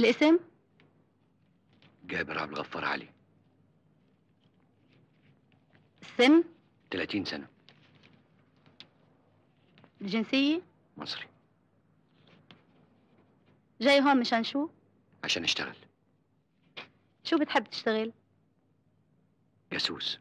الاسم جابر عبد الغفار علي السن 30 سنة الجنسية مصري جاي هون مشان شو عشان اشتغل شو بتحب تشتغل جاسوس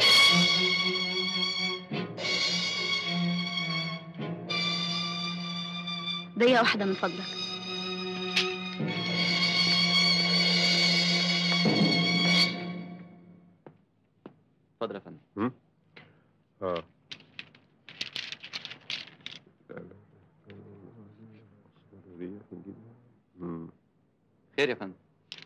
دقيقة واحدة من فضلك اتفضل يا فندم اه مم. خير يا فندم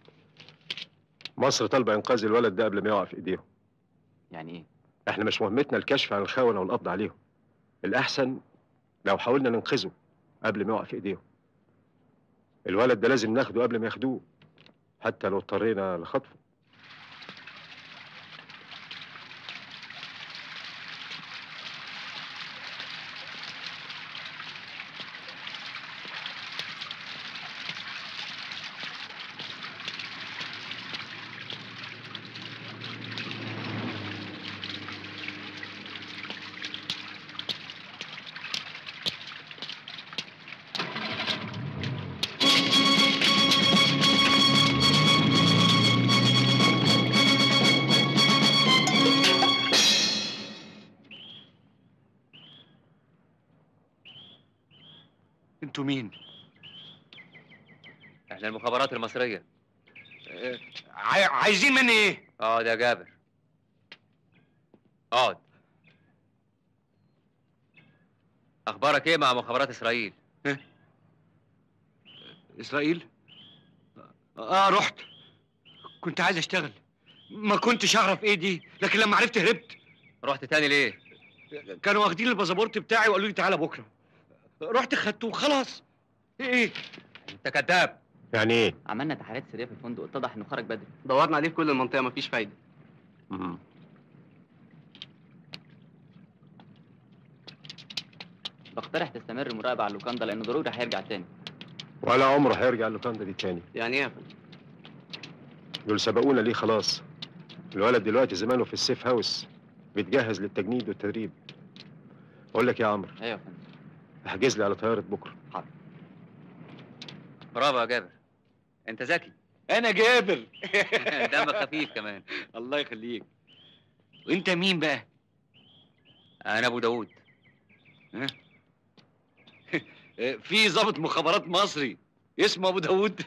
مصر طالبه انقاذ الولد ده قبل ما يقع في ايديهم يعني ايه احنا مش مهمتنا الكشف عن الخونه والقبض عليهم الاحسن لو حاولنا ننقذه قبل ما يقع في ايديهم الولد ده لازم ناخده قبل ما ياخدوه حتى لو اضطرينا لخطفه انتوا مين؟ احنا المخابرات المصرية عاي... عايزين مني ايه؟ اقعد يا جابر اقعد اخبارك ايه مع مخابرات اسرائيل اسرائيل؟ اه رحت كنت عايز اشتغل ما كنتش اعرف ايه دي لكن لما عرفت هربت رحت تاني ليه كانوا واخدين الباسبورت بتاعي وقالوا لي تعالى بكره رحت خدته خلاص ايه انت كذاب يعني ايه عملنا تحاليل سريه في الفندق اتضح انه خرج بدري دورنا عليه في كل المنطقه مفيش فايده مم. بقترح تستمر المراقبه على اللوكاندا لانه ضروري هيرجع تاني ولا عمره هيرجع اللوكاندا دي تاني يعني ايه يا فندم دول سبقونا ليه خلاص الولد دلوقتي زمانه في السيف هاوس بيتجهز للتجنيد والتدريب اقول لك يا عمرو ايوه يا فندم احجز لي على طياره بكره برافو يا جابر انت ذكي انا جابر دمك خفيف كمان الله يخليك وانت مين بقى انا ابو داوود في ضابط مخابرات مصري اسمه ابو داوود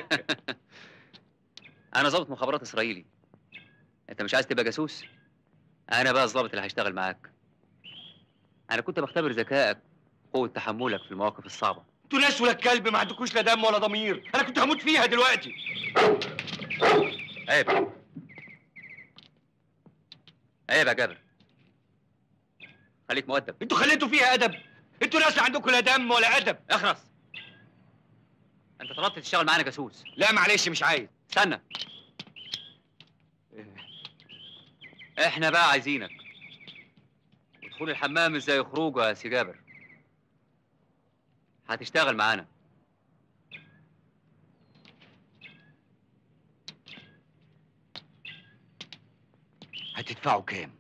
انا ضابط مخابرات اسرائيلي انت مش عايز تبقى جاسوس انا بقى الضابط اللي هيشتغل معاك انا كنت بختبر ذكائك قوة تحملك في المواقف الصعبة انتوا ناس ولا كلب ما عندكوش لا دم ولا ضمير انا كنت هموت فيها دلوقتي عيب عيب يا جابر خليك مؤدب انتوا خليتوا فيها ادب انتوا ناس لا عندكم لا دم ولا ادب اخرس انت طلبت تشتغل معانا جاسوس لا معلش مش عايز استنى احنا بقى عايزينك ودخول الحمام مش زي خروجه يا سي جابر هتشتغل معانا هتدفعوا كام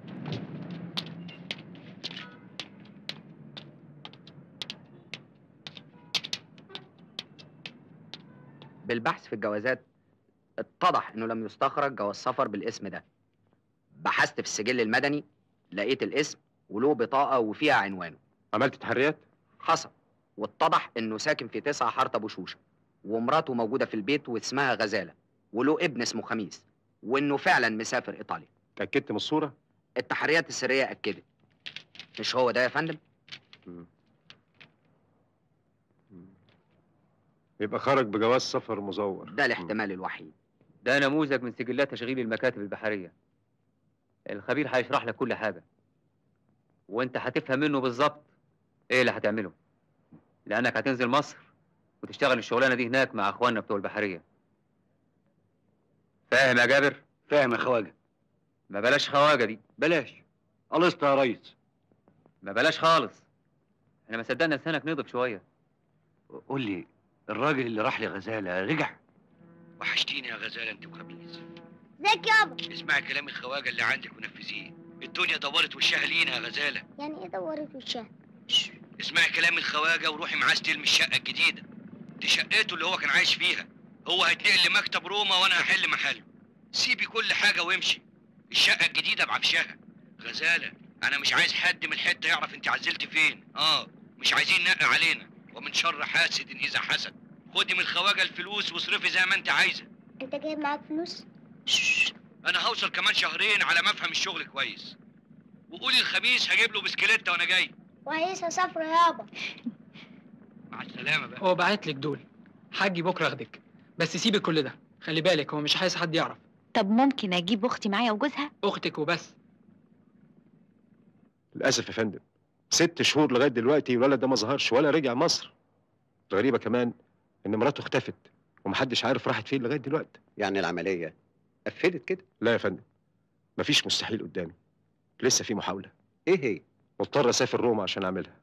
بالبحث في الجوازات اتضح انه لم يستخرج جواز سفر بالاسم ده بحثت في السجل المدني لقيت الاسم وله بطاقة وفيها عنوانه عملت تحريات حصل واتضح انه ساكن في تسعة حارة ابو شوشة ومراته موجودة في البيت واسمها غزالة وله ابن اسمه خميس وانه فعلا مسافر ايطاليا اتاكدت من الصوره التحريات السرية اكدت مش هو ده يا فندم يبقى خرج بجواز سفر مزور ده الاحتمال الوحيد ده نموذج من سجلات تشغيل المكاتب البحرية الخبير هيشرح لك كل حاجة وانت هتفهم منه بالظبط ايه اللي هتعمله لانك هتنزل مصر وتشتغل الشغلانة دي هناك مع اخواننا بتوع البحرية فاهم يا جابر فاهم يا خواجه ما بلاش خواجة دي بلاش قلصت يا ريس ما بلاش خالص احنا ما صدقنا لسانك نضف شوية قول لي الراجل اللي راح لغزاله رجع وحشتيني يا غزاله انت وخميس ازيك يابا اسمعي كلام الخواجه اللي عندك ونفذيه الدنيا دورت وشها لينا يا غزاله يعني ايه دورت وشها اسمعي كلام الخواجه وروحي معاه استلمي الشقه الجديده دي شقته اللي هو كان عايش فيها هو هيتنقل لمكتب روما وانا هحل محله سيبي كل حاجه وامشي الشقه الجديده بعفشها غزاله انا مش عايز حد من الحته يعرف انت عزلت فين اه مش عايزين نقع علينا ومن شر حاسد اذا حسد خدي من الخواجه الفلوس واصرفي زي ما انت عايزه انت جايب معاك فلوس انا هوصل كمان شهرين على ما افهم الشغل كويس وقولي الخميس هجيب له بسكليته وانا جاي وعايزها سفرة يابا مع السلامه بقى هو بعت لك دول حاجي بكره اخدك بس سيبي كل ده خلي بالك هو مش عايز حد يعرف طب ممكن اجيب اختي معايا وجوزها اختك وبس للاسف يا فندم ست شهور لغايه دلوقتي الولد ده ما ظهرش ولا رجع مصر الغريبه كمان ان مراته اختفت ومحدش عارف راحت فين لغايه دلوقتي يعني العملية قفلت كده لا يا فندم مفيش مستحيل قدامي لسه في محاوله ايه هي مضطر اسافر روما عشان اعملها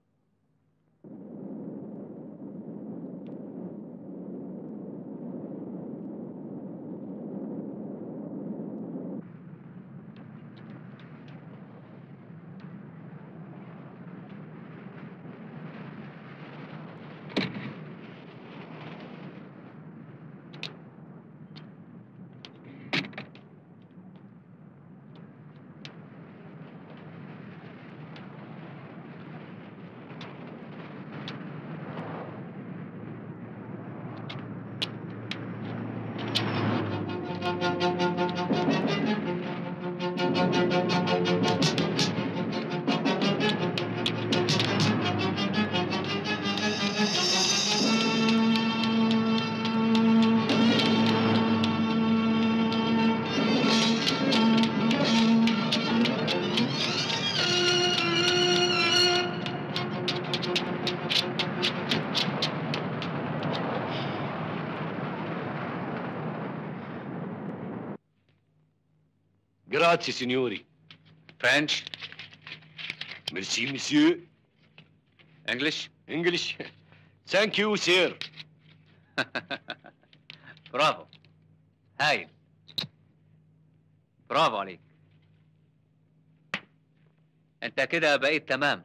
جراتسي سينيوري فرنش ميرسي مسيو انجلش انجلش ثانك يو سير برافو هايل برافو عليك انت كده بقيت تمام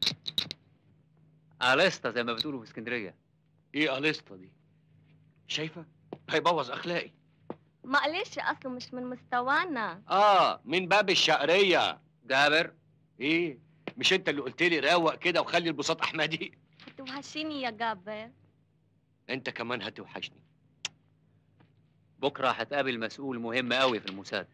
اليستا زي ما بتقولوا في اسكندريه ايه اليستا دي شايفه هيبوظ اخلاقي معلش اصله مش من مستوانا اه من باب الشقريه جابر ايه مش انت اللي قلت لي روق كده وخلي البساط احمدي هتوحشيني يا جابر انت كمان هتوحشني بكره هتقابل مسؤول مهم قوي في الموساد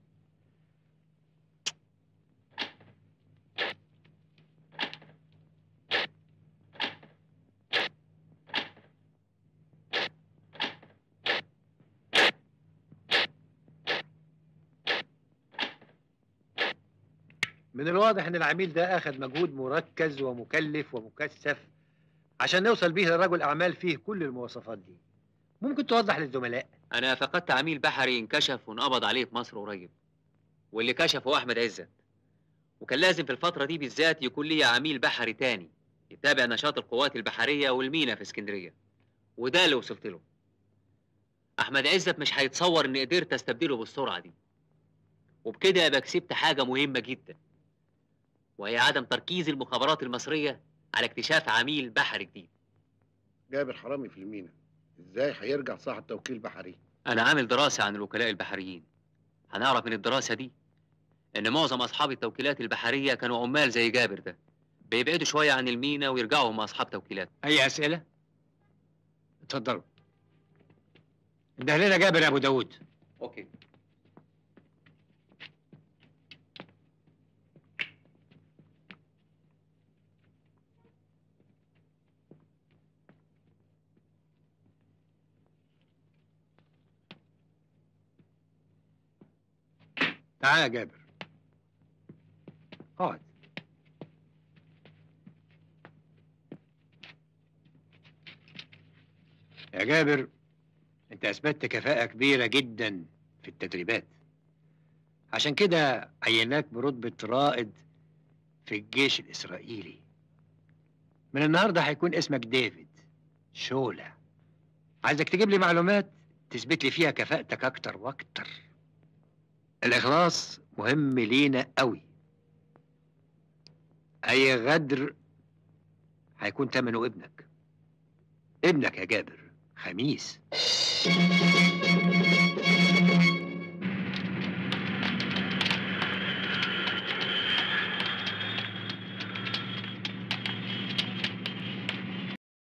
من الواضح ان العميل ده اخذ مجهود مركز ومكلف ومكثف عشان نوصل بيه لرجل اعمال فيه كل المواصفات دي ممكن توضح للزملاء انا فقدت عميل بحري انكشف وانقبض عليه في مصر قريب واللي كشفه احمد عزت وكان لازم في الفتره دي بالذات يكون لي عميل بحري تاني يتابع نشاط القوات البحريه والمينا في اسكندريه وده اللي وصلت له احمد عزت مش هيتصور اني قدرت استبدله بالسرعه دي وبكده يبقى كسبت حاجه مهمه جدا وهي عدم تركيز المخابرات المصريه على اكتشاف عميل بحري جديد جابر حرامي في المينا ازاي هيرجع صاحب توكيل بحري أنا عامل دراسة عن الوكلاء البحريين هنعرف من الدراسة دي إن معظم أصحاب التوكيلات البحرية كانوا عمال زي جابر ده بيبعدوا شوية عن المينا ويرجعوا هم أصحاب توكيلات اي اسئله اتفضلوا ده لنا جابر يا ابو داود أوكي تعال يا جابر اقعد يا جابر انت اثبتت كفاءة كبيرة جدا في التدريبات عشان كده عيناك برتبة رائد في الجيش الإسرائيلي من النهاردة هيكون اسمك ديفيد شولا عايزك تجيب لي معلومات تثبت لي فيها كفاءتك اكتر واكتر الاخلاص مهم لينا قوي اي غدر هيكون تمنه ابنك ابنك يا جابر خميس